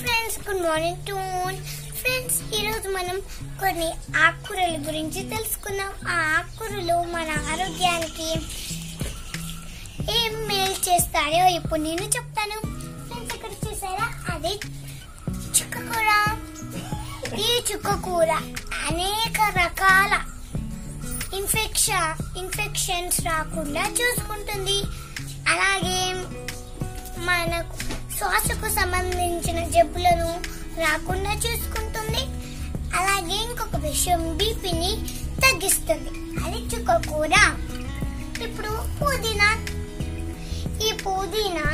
friends good morning to friends ఈరోజు మనం కొన్ని ఆకుకూరల గురించి తెలుసుకుందాం ఆ ఆకుకూరలు మన ఆరోగ్యానికి ఏం మేలు చేస్తాయో ఇప్పుడు నేను చెప్తాను ఫ్రెండ్స్ ఇక్కడ చూసారా అది చుక్కకూర ఈ చుక్కకూర అనేక రకాల ఇన్ఫెక్షన్ ఇన్ఫెక్షన్స్ రాకుండా చూసుకుంటుంది అలాగే మనకు శ్వాసకు సంబంధించిన జబ్బులను రాకుండా చూసుకుంటుంది అలాగే ఇంకొక విషయం బీపీని తగ్గిస్తుంది అది చుక్కకూర ఇప్పుడు పుదీనా ఈ పుదీనా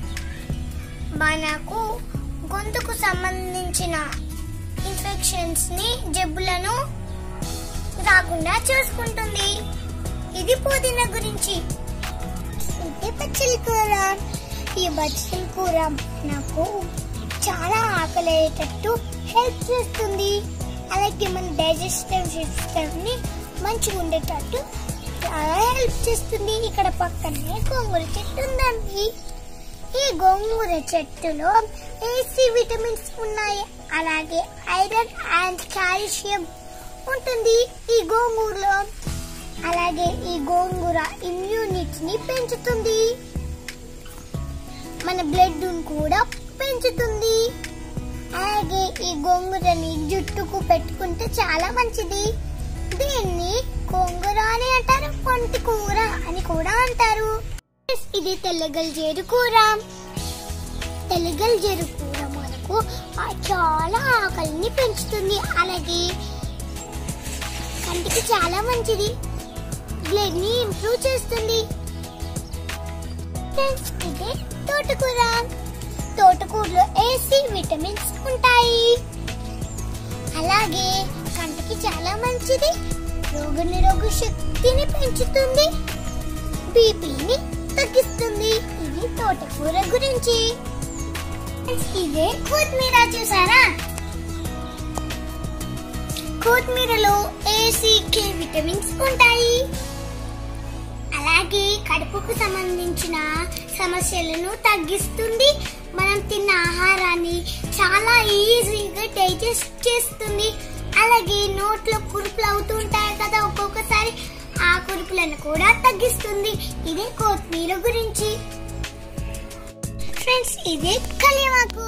మనకు గొంతుకు సంబంధించిన ఇన్ఫెక్షన్స్ ని జబ్బులను రాకుండా చూసుకుంటుంది ఇది పుదీనా గురించి ఇది బచ్చల కూర ఈ బచ్చల కూర నాకు చాలా ఆకలి అయ్యేటట్టు హెల్ప్ చేస్తుంది అలాగే మన డైజెస్టివ్ సిస్టమ్ ని మంచిగా ఉండేటట్టు చాలా హెల్ప్ చేస్తుంది ఇక్కడ పక్కనే గోంగూర చెట్టు ఉందండి ఈ గోంగూర చెట్టులో ఏసీ విటమిన్స్ ఉన్నాయి అలాగే ఐరన్ అండ్ కాల్షియం ఉంటుంది ఈ గోంగూరలో అలాగే ఈ గోంగూర ఇమ్యూనిటీని పెంచుతుంది మన బ్లడ్ కూడా పెంచుతుంది అలాగే ఈ గోంగూరని జుట్టుకు పెట్టుకుంటే చాలా మంచిది దీన్ని గోంగూర అని అంటారు పొంటి కూర అని కూడా అంటారు ఇది తెల్లగల్జేరు కూర తెల్లగల్జేరు కూర మనకు ఆ చాలా ఆకలిని పెంచుతుంది అలాగే కంటికి చాలా మంచిది బ్లడ్ ని ఇంప్రూవ్ చేస్తుంది ఫ్రెండ్స్ ఇది తోటకూర తోటకూరలో ఏసీ విటమిన్స్ ఉంటాయి అలాగే కంటికి చాలా మంచిది రోగ నిరోగ శక్తిని పెంచుతుంది బీపీని తగ్గిస్తుంది ఇది తోటకూర గురించి ఇదే కొత్తిమీర చూసారా కొత్తిమీరలో ఏసీకే విటమిన్స్ ఉంటాయి అలాగే కడుపుకు సంబంధించిన సమస్యలను తగ్గిస్తుంది మనం తిన్న ఆహారాన్ని చాలా ఈజీగా డైజెస్ట్ చేస్తుంది అలాగే నోట్లో కురుపులు అవుతుంటాయి కదా ఒక్కొక్కసారి ఆ కురుపులను కూడా తగ్గిస్తుంది ఇదే కొత్తిమీర గురించి ఫ్రెండ్స్ ఇదే కళ్యమాకు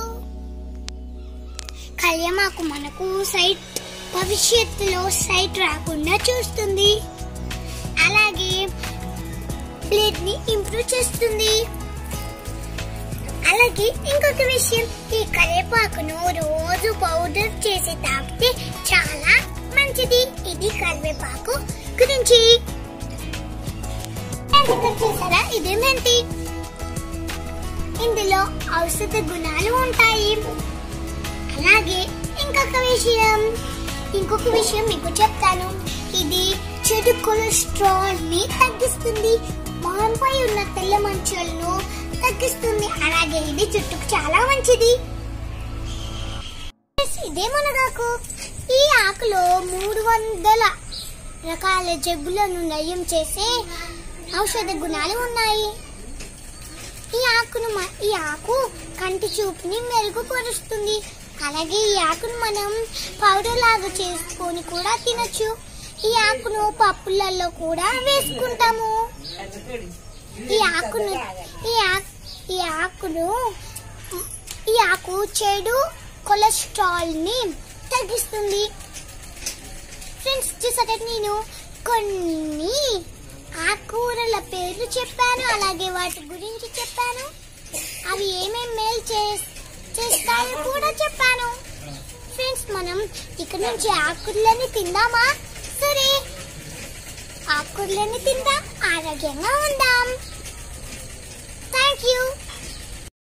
కళ్యమాకు మనకు సైట్ భవిష్యత్తులో సైట్ రాకుండా చూస్తుంది అలాగే బ్లడ్ ని ఇంప్రూవ్ చేస్తుంది అలాగే ఇంకొక విషయం ఈ కరివేపాకును రోజు పౌడర్ చేసి తాగితే చాలా మంచిది ఇది కరివేపాకు గురించి ఇక్కడ చూసారా ఇది మెంతి ఇందులో ఔషధ గుణాలు ఉంటాయి అలాగే ఇంకొక విషయం ఇంకొక విషయం మీకు చెప్తాను ఇది చెడు కొలెస్ట్రాల్ ని తగ్గిస్తుంది మొహంపై ఉన్న తెల్ల మంచులను తగ్గిస్తుంది అలాగే ఇది జుట్టుకు చాలా మంచిది ఇదే మునగాకు ఈ ఆకులో మూడు వందల రకాల జబ్బులను నయం చేసే ఔషధ గుణాలు ఉన్నాయి ఈ ఆకును మ- ఈ ఆకు కంటి చూపుని మెరుగుపరుస్తుంది అలాగే ఈ ఆకును మనం పౌడర్ లాగా చేసుకొని కూడా తినొచ్చు ఈ ఆకును పప్పులలో కూడా వేసుకుంటాము ఈ ఆకును ఈ ఆకు ఈ ఆకును ఈ ఆకు చెడు కొలెస్ట్రాల్ ని తగ్గిస్తుంది ఫ్రెండ్స్ చూసాక నేను కొన్ని ఆకుకూరల పేర్లు చెప్పాను అలాగే వాటి గురించి చెప్పాను అవి ఏమేం మేలు చే- చేస్తాయో కూడా చెప్పాను ఫ్రెండ్స్ మనం ఇక్కడ నుంచి ఆకుకూరలని తిందామా సరే ఆకుకూరలని తిందాం ఆరోగ్యంగా ఉందాం థ్యాంక్ యూ